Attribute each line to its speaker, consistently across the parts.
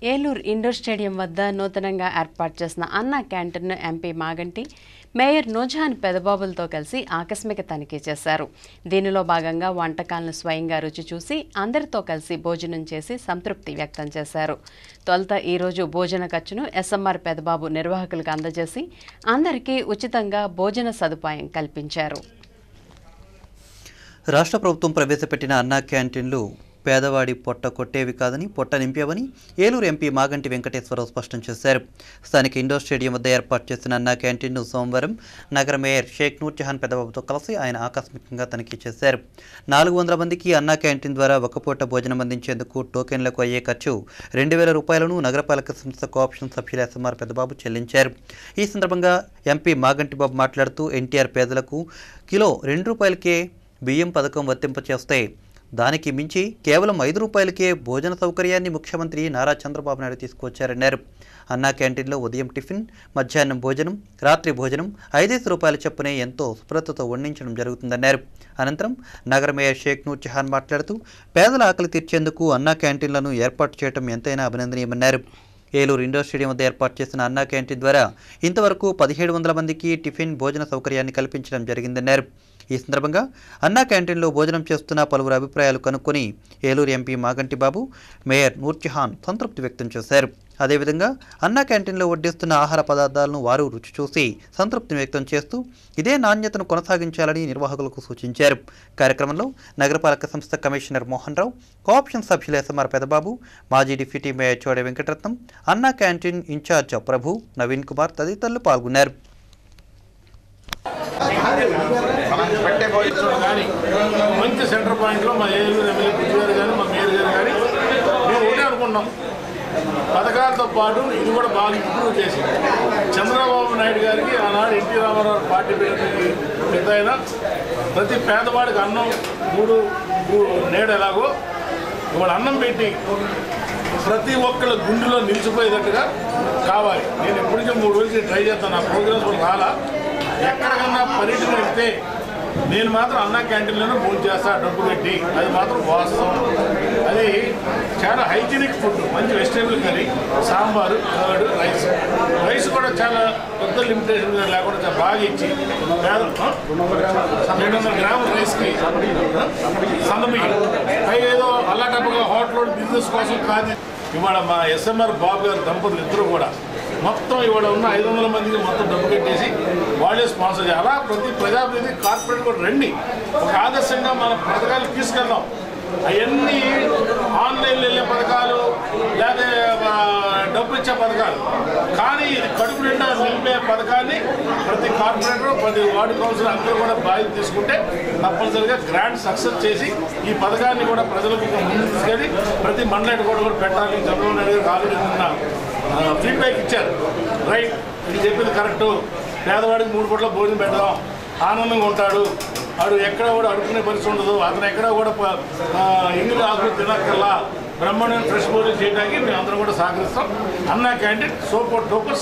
Speaker 1: Eluru indoor stadium వద్ద నూతనంగా ఏర్పాటు చేసిన అన్నా క్యాంటీన్ను ఎంపీ మాగంటి మేయర్ నూజహాన్ పెదబాబులతో కలిసి ఆకస్మిక తనిఖీ చేశారు దీనిలో భాగంగా వంటకాలను స్వయంగా రుచి చూసి అందరితో కలిసి భోజనం చేసి సంతృప్తి వ్యక్తం చేశారు తొలుత ఈరోజు భోజన ఖర్చును ఎస్ఎంఆర్ పెదబాబు నిర్వాహకులకు అందజేసి అందరికీ ఉచితంగా భోజన సదుపాయం కల్పించారు
Speaker 2: రాష్ట్ర ప్రభుత్వం ప్రవేశపెట్టిన అన్నా క్యాంటీన్లు పేదవాడి పొట్ట కొట్టేవి కాదని పొట్ట నింపేవని ఏలూరు ఎంపీ మాగంటి వెంకటేశ్వరరావు స్పష్టం చేశారు స్థానిక ఇండోర్ స్టేడియం వద్ద ఏర్పాటు చేసిన అన్నా క్యాంటీన్ను సోమవారం నగర మేయర్ షేక్ నూర్ జహాన్ పెదబాబుతో కలిసి ఆయన ఆకస్మికంగా తనిఖీ చేశారు నాలుగు వందల మందికి అన్నా క్యాంటీన్ ద్వారా ఒక పూట భోజనం అందించేందుకు టోకెన్లకు అయ్యే ఖర్చు రెండు వేల రూపాయలను నగరపాలక సంస్థ కోఆప్షన్ సభ్యులు ఎస్ఎంఆర్ పెద్దబాబు చెల్లించారు ఈ సందర్భంగా ఎంపీ మాగంటి బాబు మాట్లాడుతూ ఎన్టీఆర్ పేదలకు కిలో రెండు రూపాయలకే బియ్యం పథకం వర్తింపచేస్తే దానికి మించి కేవలం ఐదు రూపాయలకే భోజన సౌకర్యాన్ని ముఖ్యమంత్రి నారా చంద్రబాబు నాయుడు తీసుకొచ్చారన్నారు అన్నా క్యాంటీన్లో ఉదయం టిఫిన్ మధ్యాహ్నం భోజనం రాత్రి భోజనం ఐదేసి రూపాయల చొప్పునే ఎంతో శుభ్రతతో వండించడం జరుగుతుందన్నారు అనంతరం నగర మేయర్ షేక్ నూర్ జహాన్ మాట్లాడుతూ పేదల ఆకలి తీర్చేందుకు అన్నా క్యాంటీన్లను ఏర్పాటు చేయడం ఎంతైనా అభినందనీయమన్నారు ఏలూరు ఇండోర్ స్టేడియం వద్ద ఏర్పాటు చేసిన అన్నా క్యాంటీన్ ద్వారా ఇంతవరకు పదిహేడు వందల మందికి టిఫిన్ భోజన సౌకర్యాన్ని కల్పించడం జరిగిందన్నారు ఈ సందర్భంగా అన్నా క్యాంటీన్లో భోజనం చేస్తున్న పలువురు అభిప్రాయాలు కనుక్కొని ఏలూరు ఎంపీ మాగంటి బాబు మేయర్ నూర్జహాన్ సంతృప్తి వ్యక్తం చేశారు అదేవిధంగా అన్నా క్యాంటీన్లో వడ్డిస్తున్న ఆహార పదార్థాలను వారు రుచి చూసి సంతృప్తిని వ్యక్తం చేస్తూ ఇదే నాణ్యతను కొనసాగించాలని నిర్వాహకులకు సూచించారు కార్యక్రమంలో నగరపాలక సంస్థ కమిషనర్ మోహన్ రావు కోఆప్షన్ సభ్యులు ఎస్ఎంఆర్ పెదబాబు మాజీ deputy mayor Chode Venkataratnam Anna canteen incharge Prabhu Naveen Kumar తదితరులు పాల్గొన్నారు
Speaker 3: మనం పెట్టే భోజనం కానీ మంచి సెంటర్ పాయింట్లో మా ఏలూరు ఎమ్మెల్యే బుద్ధి గారు కానీ మా మేయర్ గారు కానీ మేము ఒకటే అనుకున్నాం పథకాలతో పాటు ఇది కూడా బాగా ఇంప్రూవ్ చేసి చంద్రబాబు నాయుడు గారికి ఆనాడు ఎన్టీ రామారావు పార్టీ పెట్టిన పెద్ద ఆయన ప్రతి పేదవాడికి అన్నం మూడు మూడు నేడు ఎలాగో ఇవాళ అన్నం పెట్టి ప్రతి ఒక్కళ్ళ గుండెలో నిలిచిపోయేటట్టుగా కావాలి నేను ఎప్పటికీ మూడు రోజులు ట్రై చేస్తాను నా ప్రోగ్రామ్స్ కూడా రాలా ఎక్కడికన్నా పర్యటన వెళ్తే నేను మాత్రం అన్నా క్యాంటీన్లోనే భోజనం చేస్తా డబ్బు కట్టి అది మాత్రం వాస్తవం అది చాలా హైజీనిక్ ఫుడ్ మంచి vegetable curry sambar curd rice rice కూడా చాలా పెద్ద లిమిటేషన్ లేకుండా చాలా బాగా ఇచ్చి పేద రెండు వందల గ్రాముల రైస్కి సన్నబియ్యం పైగా ఏదో అల్లాటప్పగా హోటల్ బిజినెస్ కోసం కాదు ఇవాళ మా ఎస్ఎంఆర్ బాబు గారు దంపతులు ఇద్దరు కూడా మొత్తం ఇవాళ ఉన్న ఐదు వందల మందికి మొత్తం డబ్బు కట్టేసి వాళ్ళే స్పాన్సర్ చేయాలి అలా ప్రతి ప్రజాప్రతినిధి కార్పొరేట్ కూడా రండి ఒక ఆదర్శంగా మన పథకాలు తీసుకెళ్దాం అవన్నీ ఆన్లైన్లో వెళ్ళే పథకాలు లేదా ఆ, డబ్బు ఇచ్చే పథకాలు కానీ ఇది కడుపు నిండా నింపే పథకాన్ని ప్రతి కార్పొరేటర్ ప్రతి వార్డు కౌన్సిలర్ అందరూ కూడా బాధ్యత తీసుకుంటే తప్పనిసరిగా గ్రాండ్ సక్సెస్ చేసి ఈ పథకాన్ని కూడా ప్రజలకు ఇంకా ముందుకు తీసుకెళ్ళి ప్రతి మండలం కూడా కూడా పెట్టాలి చంద్రబాబు నాయుడు గారు ఆల్రెడీ నిన్న ఫీడ్బ్యాక్ ఇచ్చారు రైట్ ఇది చెప్పింది కరెక్టు పేదవాడికి మూడు పూట్ల భోజనం పెడదాం ఆనందంగా ఉంటాడు వాడు ఎక్కడ కూడా అడుక్కునే పరిస్థితి ఉండదు అతను ఎక్కడ కూడా ప- ఆ, ఎంగిలి ఆకులు తినక్కల్లా బ్రహ్మాండమైన ఫ్రెష్ భోజనం చేయడానికి మేము అందరం కూడా సహకరిస్తాం అన్నా క్యాంటీన్ సూపర్ డూపర్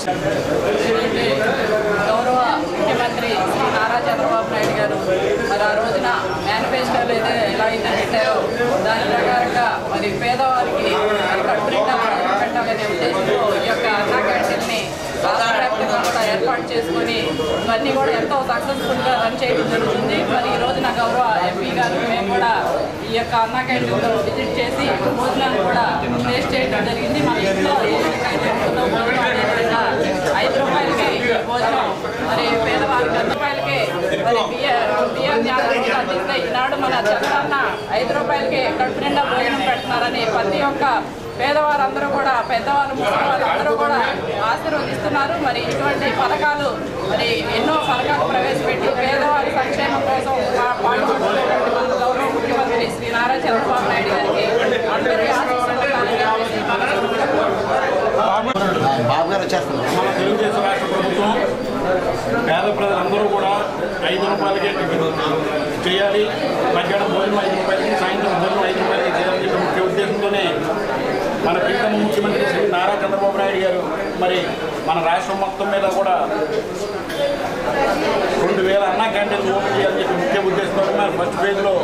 Speaker 4: గౌరవ ముఖ్యమంత్రి శ్రీ నారా చంద్రబాబు నాయుడు గారు మరి ఆ రోజున మేనిఫెస్టోలో అయితే ఎలా అయితే పెట్టారో దాని ప్రకారంగా మరి పేదవారికి మరి కడుపు నిండా భోజనం పెట్టాలనే ఉద్దేశంతో ఈ యొక్క అన్నా క్యాంటీన్ని రాష్ట్ర వ్యాప్తంగా కూడా ఏర్పాటు చేసుకొని ఇవన్నీ కూడా ఎంతో సక్సెస్ఫుల్గా రన్ చేయడం జరుగుతుంది మరి ఈ రోజున గౌరవ ఎంపీ గారు మేము కూడా ఈ యొక్క అన్నా క్యాంటీన్లో విజిట్ చేసి భోజనాన్ని కూడా టేస్ట్ చేయడం జరిగింది మన ఇంట్లో ఏ విధంగా ఉంటుందో భోజనం అదేవిధంగా ఐదు రూపాయలకి భోజనం మరి పేదవారికి ఐదు రూపాయలకే మరి బియ్య బియ్యం జ్ఞానం కూడా అందిస్తే ఈనాడు మన చంద్రన్న ఐదు రూపాయలకే కడుపు నిండా భోజనం పెడుతున్నారని ప్రతి ఒక్క పేదవారందరూ కూడా పెద్దవాళ్ళు ముసలివాళ్ళు అందరూ కూడా ఆశీర్వదిస్తున్నారు మరి ఇటువంటి పథకాలు మరి ఎన్నో పథకాలు ప్రవేశపెట్టి పేదవారి సంక్షేమం కోసం పా- పాటుపడుతున్నటువంటి మన గౌరవ ముఖ్యమంత్రి శ్రీ నారా చంద్రబాబు నాయుడు గారికి అందరి ఆశీస్సులు కలగాలని మనస్ఫూర్తిగా కోరుకుంటున్నాను.
Speaker 5: బాబు గారు వచ్చేస్తున్నారు
Speaker 3: మన తెలుగుదేశం రాష్ట్ర ప్రభుత్వం పేద ప్రజలందరూ కూడా ఐదు రూపాయలకే టిఫిన్ చేయాలి మధ్యాహ్నం భోజనం ఐదు రూపాయలకి సాయంత్రం భోజనం ఐదు రూపాయలకి చేయాలని చెప్పి ముఖ్య ఉద్దేశంతోనే మన ప్రీతమ ముఖ్యమంత్రి శ్రీ నారా చంద్రబాబు నాయుడు గారు మరి మన రాష్ట్రం మొత్తం మీద కూడా రెండు వేల అన్నా క్యాంటీన్లు ఓపెన్ చేయాలని చెప్పి ముఖ్య ఉద్దేశంతో మరి ఫస్ట్ ఫేజ్లో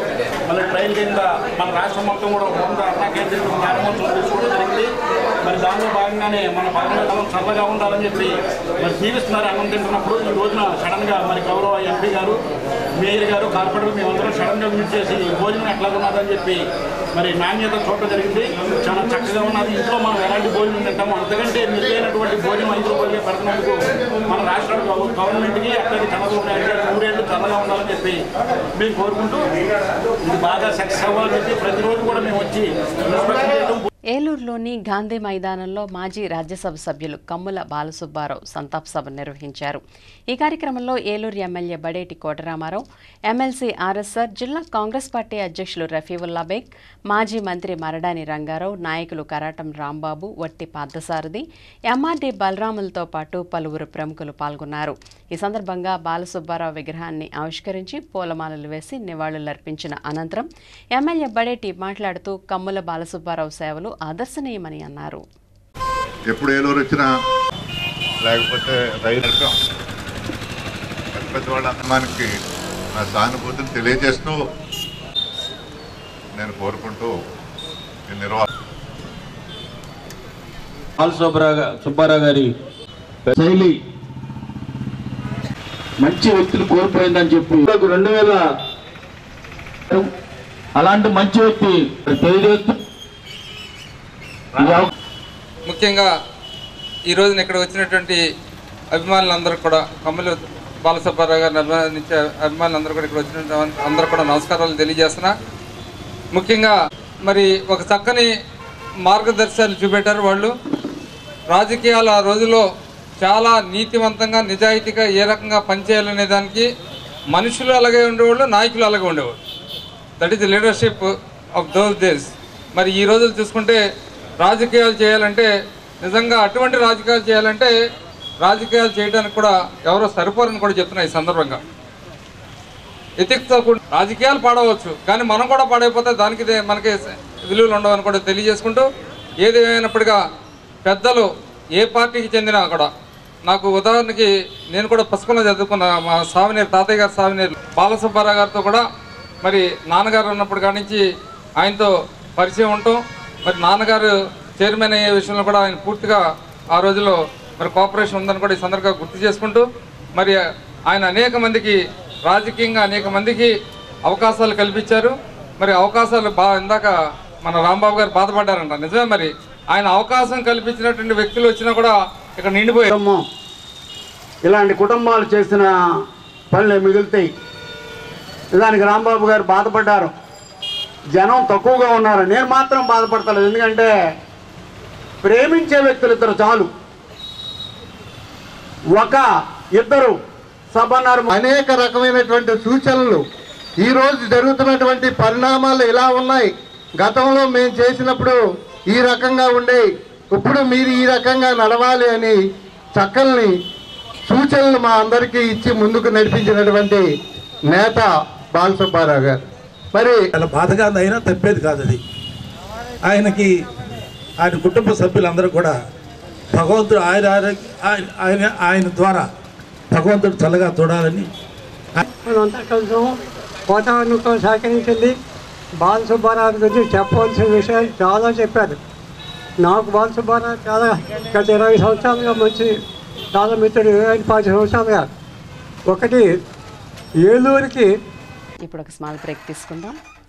Speaker 3: మళ్ళీ ట్రైన్ కింద మన రాష్ట్రం మొత్తం కూడా ఒక వంద అన్నా కేంద్రీకరణ ప్రారంభోత్సవం తీసుకోవడం జరిగింది మరి దానిలో భాగంగానే మన పదకొండు కాలం చల్లగా ఉండాలని చెప్పి మరి జీవిస్తున్నారు అన్నం తింటున్నప్పుడు ఈ రోజున సడన్గా మరి గౌరవ ఎంపీ గారు మేయర్ గారు కార్పొరేటర్ మేమందరం సడన్గా విజిట్ చేసి భోజనం ఎట్లా ఉన్నదని చెప్పి మరి నాణ్యత చూడటం జరిగింది చాలా చక్కగా ఉన్నది ఇంట్లో మనం ఎలాంటి భోజనం తింటామో అంతకంటే మెరుగైనటువంటి భోజనం ఐదు రూపాయలకి పెడుతున్నందుకు మన రాష్ట్ర గవ- గవర్నమెంట్కి అట్లాగే చంద్రబాబు నాయుడు గారు నూరేళ్ళు చల్లగా ఉండాలని చెప్పి మేము కోరుకుంటూ ఇది బాగా సక్సెస్ అవ్వాలని చెప్పి ప్రతిరోజు కూడా మేము వచ్చి ఇన్స్పెక్షన్ చేయడం
Speaker 1: ఏలూరులోని గాంధీ మైదానంలో మాజీ రాజ్యసభ సభ్యులు కమ్ముల బాలసుబ్బారావు సంతాప్ సభ నిర్వహించారు ఈ కార్యక్రమంలో Eluru MLA Badeti Kotaramarao MLC RSR జిల్లా కాంగ్రెస్ పార్టీ అధ్యక్షులు రఫీవుల్లా బేగ్ మాజీ మంత్రి మరడాని రంగారావు నాయకులు కరాటం రాంబాబు వట్టి పార్థసారథి ఎంఆర్డీ బలరాములతో పాటు పలువురు ప్రముఖులు పాల్గొన్నారు ఈ సందర్భంగా బాలసుబ్బారావు విగ్రహాన్ని ఆవిష్కరించి పూలమాలలు వేసి నివాళులర్పించిన అనంతరం ఎమ్మెల్యే బడేటి మాట్లాడుతూ కమ్ముల బాలసుబ్బారావు సేవలు ఆదర్శనీయమని అన్నారు
Speaker 5: ఎప్పుడు ఏలూరు వచ్చినా లేకపోతే రైలు నడిపాం పెద్ద పెద్ద వాళ్ళ అందమానికి నా సానుభూతిని తెలియజేస్తూ నేను కోరుకుంటూ ఈ నిర్వహణ
Speaker 6: పాల్ సుబ్బారావు గా- సుబ్బారావు గారి శైలి మంచి వ్యక్తిని కోల్పోయిందని చెప్పి నాకు రెండు వేల అలాంటి మంచి వ్యక్తి తెలియజేస్తూ ఈ అవ-
Speaker 7: ముఖ్యంగా ఈ రోజున ఇక్కడ వచ్చినటువంటి అభిమానులందరూ కూడా కమ్మలు బాలసుబ్బారావు గారిని అభిమానించే అభిమానులందరూ కూడా ఇక్కడ వచ్చిన అందరూ కూడా నమస్కారాలు తెలియజేస్తున్నా ముఖ్యంగా మరి ఒక చక్కని మార్గదర్శకాలు చూపెట్టారు వాళ్ళు రాజకీయాలు ఆ రోజుల్లో చాలా నీతివంతంగా నిజాయితీగా ఏ రకంగా పనిచేయాలనే దానికి మనుషులు అలాగే ఉండేవాళ్ళు నాయకులు అలాగే ఉండేవాళ్ళు that is the leadership of those days మరి ఈ రోజులు చూసుకుంటే రాజకీయాలు చేయాలంటే నిజంగా అటువంటి రాజకీయాలు చేయాలంటే రాజకీయాలు చేయడానికి కూడా ఎవరో సరిపోరని కూడా చెప్తున్నా ఈ సందర్భంగా ఎతిక్తో కూడి రాజకీయాలు పాడవచ్చు కానీ మనం కూడా పాడైపోతే దానికి దే- మనకి విలువలు ఉండవని కూడా తెలియజేసుకుంటూ ఏది ఏమైనప్పటికీ పెద్దలు ఏ పార్టీకి చెందినా కూడా నాకు ఉదాహరణకి నేను కూడా పుస్తకంలో చదువుకున్న మా సావినేరు తాతయ్య గారు సావినేరు బాలసుబ్బారావు గారితో కూడా మరి నాన్నగారు ఉన్నప్పుడు కాడి నుంచి ఆయనతో పరిచయం ఉండటం మరి నాన్నగారు చైర్మన్ అయ్యే విషయంలో కూడా ఆయన పూర్తిగా ఆ రోజుల్లో మరి కోఆపరేషన్ ఉందని కూడా ఈ సందర్భంగా గుర్తు చేసుకుంటూ మరి ఆయన అనేక మందికి రాజకీయంగా అనేక మందికి అవకాశాలు కల్పించారు మరి అవకాశాలు బా ఇందాక మన రాంబాబు గారు బాధపడ్డారంట నిజమే మరి ఆయన అవకాశం కల్పించినటువంటి వ్యక్తులు వచ్చినా కూడా ఇక్కడ నిండిపోయారు
Speaker 8: కుటుంబం ఇలాంటి కుటుంబాలు చేసిన పనులు మిగులుతాయి దానికి రాంబాబు గారు బాధపడ్డారు జనం తక్కువగా ఉన్నారు నేను మాత్రం బాధపడతలేదు ఎందుకంటే ప్రేమించే వ్యక్తులు ఇద్దరు చాలు ఒక ఇద్దరు సభన్నారు
Speaker 9: అనేక రకమైనటువంటి సూచనలు ఈ రోజు జరుగుతున్నటువంటి పరిణామాలు ఇలా ఉన్నాయి గతంలో మేము చేసినప్పుడు ఈ రకంగా ఉండే ఇప్పుడు మీరు ఈ రకంగా నడవాలి అని చక్కల్ని సూచనలు మా అందరికీ ఇచ్చి ముందుకు నడిపించినటువంటి నేత బాలసుబ్బారావు గారు మరి
Speaker 10: చాలా బాధగా అయినా తప్పేది కాదు అది ఆయనకి ఆయన కుటుంబ సభ్యులందరూ కూడా భగవంతుడు ఆయన ఆరోగ్య- ఆయన ఆయన ఆయన ద్వారా భగవంతుడు చల్లగా చూడాలని
Speaker 11: మనంతా కలిసాం వాతావరణంతో సహకరించింది బాలసుబ్బారావు గురించి చెప్పవలసిన విషయాలు చాలా చెప్పారు నాకు బాలసుబ్బారావు చాలా గత ఇరవై సంవత్సరాలుగా మంచి చాలా మిత్రుడు ఇరవై పది సంవత్సరాలుగా ఒకటి ఏలూరుకి
Speaker 1: ఇప్పుడు ఒక స్మాల్ బ్రేక్ తీసుకుందాం